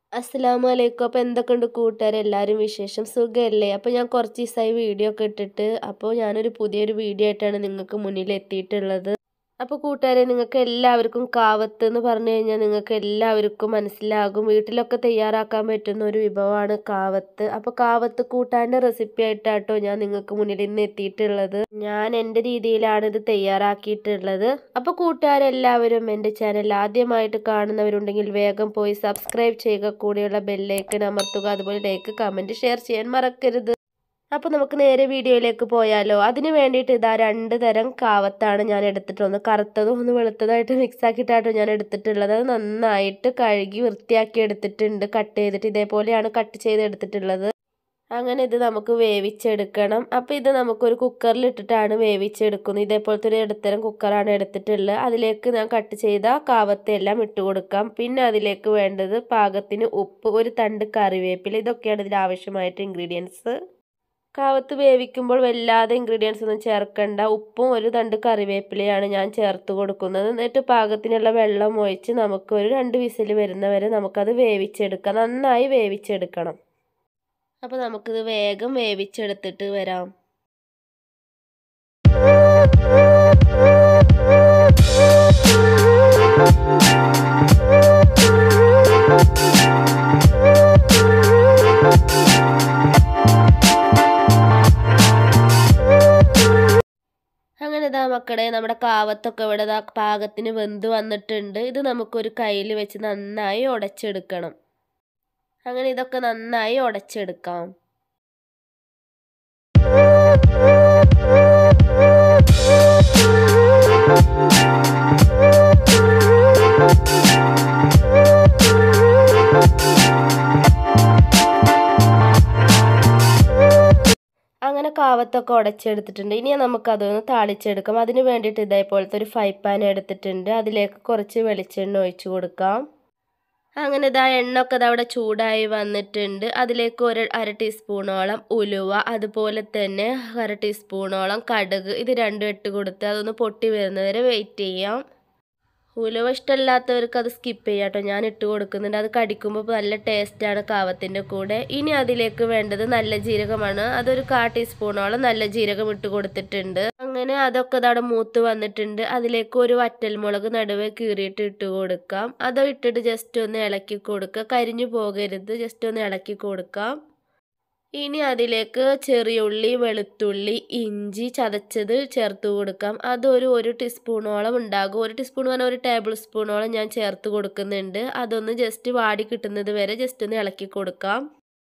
അസ്സലാമു അലൈക്കും അപ്പോൾ എന്തൊക്കെയുണ്ട് കൂട്ടുകാരെ എല്ലാവരും വിശേഷം സുഖമല്ലേ അപ്പോൾ ഞാൻ കുറച്ച് ദിവസമായി വീഡിയോ ഒക്കെ ഇട്ടിട്ട് അപ്പോൾ ഞാനൊരു പുതിയൊരു വീഡിയോ ആയിട്ടാണ് നിങ്ങൾക്ക് മുന്നിൽ എത്തിയിട്ടുള്ളത് അപ്പോൾ കൂട്ടുകാരെ നിങ്ങൾക്ക് എല്ലാവർക്കും കാവത്ത് എന്ന് പറഞ്ഞു കഴിഞ്ഞാൽ നിങ്ങൾക്ക് എല്ലാവർക്കും മനസ്സിലാകും വീട്ടിലൊക്കെ തയ്യാറാക്കാൻ പറ്റുന്ന ഒരു വിഭവമാണ് കാവത്ത് അപ്പോൾ കാവത്ത് കൂട്ടാൻ്റെ റെസിപ്പി ആയിട്ടാട്ടോ ഞാൻ നിങ്ങൾക്ക് മുന്നിൽ ഇന്ന് എത്തിയിട്ടുള്ളത് ഞാൻ എൻ്റെ രീതിയിലാണ് ഇത് തയ്യാറാക്കിയിട്ടുള്ളത് അപ്പോൾ കൂട്ടുകാരെല്ലാവരും എൻ്റെ ചാനൽ ആദ്യമായിട്ട് കാണുന്നവരുണ്ടെങ്കിൽ വേഗം പോയി സബ്സ്ക്രൈബ് ചെയ്യുക കൂടെയുള്ള ബെല്ലൈക്കൻ അമർത്തുക അതുപോലെ ലൈക്ക് കമൻറ്റ് ഷെയർ ചെയ്യാൻ മറക്കരുത് അപ്പോൾ നമുക്ക് നേരെ വീഡിയോയിലേക്ക് പോയാലോ അതിന് വേണ്ടിയിട്ട് ഇതാ രണ്ട് തരം കാവത്താണ് ഞാൻ എടുത്തിട്ടുള്ളത് കറുത്തതും ഒന്ന് വെളുത്തതായിട്ട് മിക്സ് ആക്കിയിട്ടാട്ടോ ഞാൻ എടുത്തിട്ടുള്ളത് അത് നന്നായിട്ട് കഴുകി വൃത്തിയാക്കി എടുത്തിട്ടുണ്ട് കട്ട് ചെയ്തിട്ട് ഇതേപോലെയാണ് കട്ട് ചെയ്ത് എടുത്തിട്ടുള്ളത് അങ്ങനെ ഇത് നമുക്ക് വേവിച്ചെടുക്കണം അപ്പോൾ ഇത് നമുക്കൊരു കുക്കറിൽ ഇട്ടിട്ടാണ് വേവിച്ചെടുക്കുന്നത് ഇതേപോലത്തെ ഒരു ഇടത്തരം കുക്കറാണ് എടുത്തിട്ടുള്ളത് അതിലേക്ക് ഞാൻ കട്ട് ചെയ്ത കാവത്തെല്ലാം ഇട്ട് കൊടുക്കാം പിന്നെ അതിലേക്ക് വേണ്ടത് പാകത്തിന് ഉപ്പ് ഒരു തണ്ട് കറിവേപ്പില ഇതൊക്കെയാണ് ഇതിൽ ആവശ്യമായിട്ട് ഇൻഗ്രീഡിയൻസ് കാവത്ത് വേവിക്കുമ്പോൾ വല്ലാതെ ഇൻഗ്രീഡിയൻസ് ഒന്നും ചേർക്കണ്ട ഉപ്പും ഒരു തണ്ട് കറിവേപ്പിലയാണ് ഞാൻ ചേർത്ത് കൊടുക്കുന്നത് എന്നിട്ട് പാകത്തിനുള്ള വെള്ളം ഒഴിച്ച് നമുക്ക് ഒരു രണ്ട് വിസിൽ വരുന്നവരെ നമുക്കത് വേവിച്ചെടുക്കാം നന്നായി വേവിച്ചെടുക്കണം അപ്പോൾ നമുക്കിത് വേഗം വേവിച്ചെടുത്തിട്ട് വരാം അങ്ങനെ ഇതാ മക്കളെ നമ്മുടെ കാവത്തൊക്കെ ഇവിടെ ഇതാ പാകത്തിന് വെന്ത് വന്നിട്ടുണ്ട് ഇത് നമുക്കൊരു കയ്യിൽ വെച്ച് നന്നായി ഉടച്ചെടുക്കണം അങ്ങനെ ഇതൊക്കെ നന്നായി ഉടച്ചെടുക്കാം അങ്ങനെ കാവത്തൊക്കെ ഉടച്ചെടുത്തിട്ടുണ്ട് ഇനി നമുക്കതൊന്ന് താളിച്ചെടുക്കാം അതിന് വേണ്ടിയിട്ട് ഇതേപോലത്തെ ഒരു ഫ്രൈ പാൻ എടുത്തിട്ടുണ്ട് അതിലേക്ക് കുറച്ച് വെളിച്ചെണ്ണ ഒഴിച്ചു കൊടുക്കാം അങ്ങനെ ഇതാ എണ്ണയൊക്കെ ഇതാ അവിടെ ചൂടായി വന്നിട്ടുണ്ട് അതിലേക്ക് ഒരു അര ടീസ്പൂണോളം ഉലുവ അതുപോലെ തന്നെ അര ടീസ്പൂണോളം കടുക് ഇത് രണ്ടും ഇട്ട് കൊടുത്ത് അതൊന്ന് പൊട്ടി വരുന്നവരെ വെയിറ്റ് ചെയ്യാം ഉലുവ ഇഷ്ടമില്ലാത്തവർക്ക് അത് സ്കിപ്പ് ചെയ്യാം കേട്ടോ ഞാൻ ഇട്ട് കൊടുക്കുന്നുണ്ട് അത് കടിക്കുമ്പോൾ നല്ല ടേസ്റ്റാണ് കാവത്തിൻ്റെ കൂടെ ഇനി അതിലേക്ക് വേണ്ടത് നല്ല ജീരകമാണ് അതൊരു കാ ടീസ്പൂണോളം നല്ല ജീരകം ഇട്ട് കൊടുത്തിട്ടുണ്ട് അങ്ങനെ അതൊക്കെ അവിടെ മൂത്ത് വന്നിട്ടുണ്ട് അതിലേക്ക് ഒരു വറ്റൽമുളക് നടുവെ കീറിയിട്ട് ഇട്ട് കൊടുക്കാം അത് ഇട്ടിട്ട് ജസ്റ്റ് ഒന്ന് ഇളക്കി കൊടുക്കുക കരിഞ്ഞു പോകരുത് ജസ്റ്റ് ഒന്ന് ഇളക്കി കൊടുക്കാം ഇനി അതിലേക്ക് ചെറിയ ഉള്ളി വെളുത്തുള്ളി ഇഞ്ചി ചതച്ചത് ചേർത്ത് കൊടുക്കാം അതൊരു ഒരു ടീസ്പൂണോളം ഉണ്ടാകും ഒരു ടീസ്പൂൺ പറഞ്ഞാൽ ഒരു ടേബിൾ സ്പൂണോളം ഞാൻ ചേർത്ത് കൊടുക്കുന്നുണ്ട് അതൊന്ന് ജസ്റ്റ് വാടി കിട്ടുന്നത് വരെ ജസ്റ്റ് ഒന്ന് ഇളക്കി കൊടുക്കാം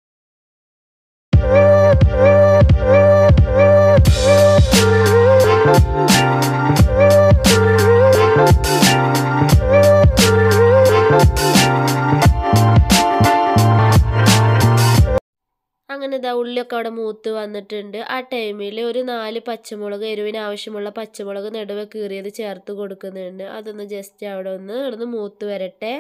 അങ്ങനെ ഇതാ ഉള്ളിയൊക്കെ അവിടെ മൂത്ത് വന്നിട്ടുണ്ട് ആ ടൈമിൽ ഒരു നാല് പച്ചമുളക് എരിവിന് ആവശ്യമുള്ള പച്ചമുളക് നടുവെ കീറിയത് ചേർത്ത് കൊടുക്കുന്നുണ്ട് അതൊന്ന് ജസ്റ്റ് അവിടെ ഒന്ന് ഇവിടുന്ന് മൂത്ത് വരട്ടെ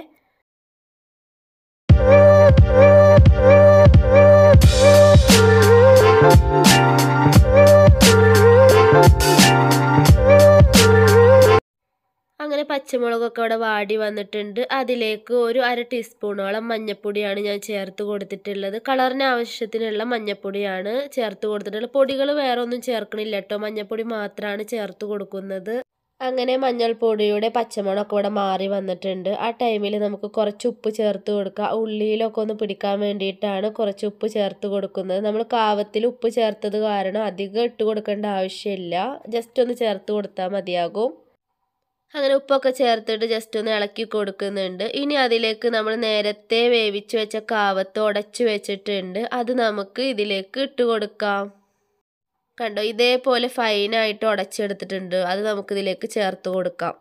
അങ്ങനെ പച്ചമുളകൊക്കെ അവിടെ വാടി വന്നിട്ടുണ്ട് അതിലേക്ക് ഒരു അര ടീസ്പൂണോളം മഞ്ഞപ്പൊടിയാണ് ഞാൻ ചേർത്ത് കൊടുത്തിട്ടുള്ളത് കളറിന് ആവശ്യത്തിനുള്ള മഞ്ഞപ്പൊടിയാണ് ചേർത്ത് കൊടുത്തിട്ടുള്ളത് പൊടികൾ വേറെ ഒന്നും ചേർക്കണില്ല കേട്ടോ മഞ്ഞപ്പൊടി മാത്രമാണ് ചേർത്ത് കൊടുക്കുന്നത് അങ്ങനെ മഞ്ഞൾപ്പൊടിയുടെ പച്ചമുളകൊക്കെ ഇവിടെ മാറി വന്നിട്ടുണ്ട് ആ ടൈമിൽ നമുക്ക് കുറച്ച് ഉപ്പ് ചേർത്ത് കൊടുക്കുക ഉള്ളിയിലൊക്കെ ഒന്ന് പിടിക്കാൻ വേണ്ടിയിട്ടാണ് കുറച്ച് ഉപ്പ് ചേർത്ത് കൊടുക്കുന്നത് നമ്മൾ കാവത്തിൽ ഉപ്പ് ചേർത്തത് കാരണം അധികം ഇട്ട് കൊടുക്കേണ്ട ആവശ്യമില്ല ജസ്റ്റ് ഒന്ന് ചേർത്ത് കൊടുത്താൽ മതിയാകും അങ്ങനെ ഉപ്പൊക്കെ ചേർത്തിട്ട് ജസ്റ്റ് ഒന്ന് ഇളക്കി കൊടുക്കുന്നുണ്ട് ഇനി അതിലേക്ക് നമ്മൾ നേരത്തെ വേവിച്ച് വെച്ച കാവത്ത് ഉടച്ചു വെച്ചിട്ടുണ്ട് അത് നമുക്ക് ഇതിലേക്ക് ഇട്ട് കൊടുക്കാം കണ്ടോ ഇതേപോലെ ഫൈനായിട്ട് ഉടച്ചെടുത്തിട്ടുണ്ട് അത് നമുക്ക് ഇതിലേക്ക് ചേർത്ത് കൊടുക്കാം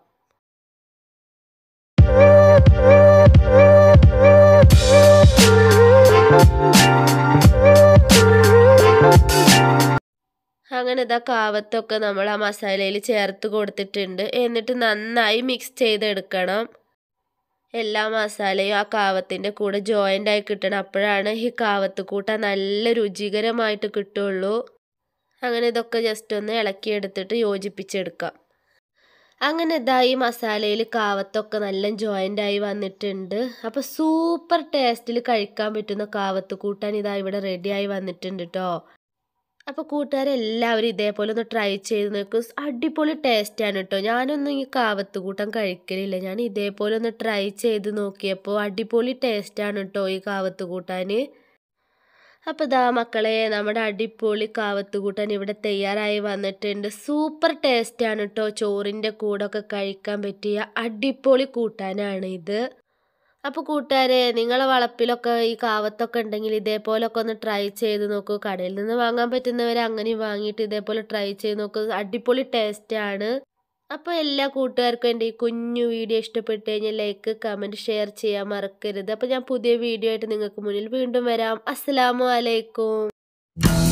അങ്ങനെ ഇതാ കാവത്തൊക്കെ നമ്മൾ ആ മസാലയിൽ ചേർത്ത് കൊടുത്തിട്ടുണ്ട് എന്നിട്ട് നന്നായി മിക്സ് ചെയ്തെടുക്കണം എല്ലാ മസാലയും ആ കാവത്തിൻ്റെ കൂടെ ജോയിൻ്റ് ആയി കിട്ടണം അപ്പോഴാണ് ഈ കാവത്ത് കൂട്ട നല്ല രുചികരമായിട്ട് കിട്ടുള്ളൂ അങ്ങനെ ഇതൊക്കെ ജസ്റ്റ് ഒന്ന് ഇളക്കിയെടുത്തിട്ട് യോജിപ്പിച്ചെടുക്കാം അങ്ങനെ ഇതാ ഈ മസാലയിൽ കാവത്തൊക്കെ നല്ല ജോയിൻ്റ് ആയി വന്നിട്ടുണ്ട് അപ്പോൾ സൂപ്പർ ടേസ്റ്റിൽ കഴിക്കാൻ പറ്റുന്ന കാവത്ത് കൂട്ടാൻ ഇതാ ഇവിടെ റെഡി ആയി വന്നിട്ടുണ്ട് കേട്ടോ അപ്പോൾ കൂട്ടുകാരെല്ലാവരും ഇതേപോലെ ഒന്ന് ട്രൈ ചെയ്ത് നോക്കും അടിപൊളി ടേസ്റ്റാണ് കേട്ടോ ഞാനൊന്നും ഈ കാവത്ത് കൂട്ടം കഴിക്കലില്ല ഞാൻ ഇതേപോലെ ഒന്ന് ട്രൈ ചെയ്ത് നോക്കിയപ്പോൾ അടിപൊളി ടേസ്റ്റാണ് കേട്ടോ ഈ കാവത്ത് കൂട്ടാൻ അപ്പോൾ ഇതാ മക്കളെ നമ്മുടെ അടിപൊളി കാവത്ത് കൂട്ടാൻ ഇവിടെ തയ്യാറായി വന്നിട്ടുണ്ട് സൂപ്പർ ടേസ്റ്റാണ് കേട്ടോ ചോറിൻ്റെ കൂടെ ഒക്കെ കഴിക്കാൻ പറ്റിയ അടിപൊളി കൂട്ടാനാണ് ഇത് അപ്പോൾ കൂട്ടുകാരെ നിങ്ങളെ വളപ്പിലൊക്കെ ഈ കാവത്തൊക്കെ ഉണ്ടെങ്കിൽ ഇതേപോലൊക്കെ ഒന്ന് ട്രൈ ചെയ്ത് നോക്കൂ കടയിൽ നിന്ന് വാങ്ങാൻ പറ്റുന്നവർ അങ്ങനെയും വാങ്ങിയിട്ട് ഇതേപോലെ ട്രൈ ചെയ്ത് നോക്കൂ അടിപൊളി ടേസ്റ്റാണ് അപ്പോൾ എല്ലാ കൂട്ടുകാർക്കും എൻ്റെ ഈ കുഞ്ഞു വീഡിയോ ഇഷ്ടപ്പെട്ട് കഴിഞ്ഞാൽ ലൈക്ക് കമൻറ്റ് ഷെയർ ചെയ്യാൻ മറക്കരുത് അപ്പോൾ ഞാൻ പുതിയ വീഡിയോ ആയിട്ട് നിങ്ങൾക്ക് മുന്നിൽ വീണ്ടും വരാം അസ്സലാമു അലൈക്കും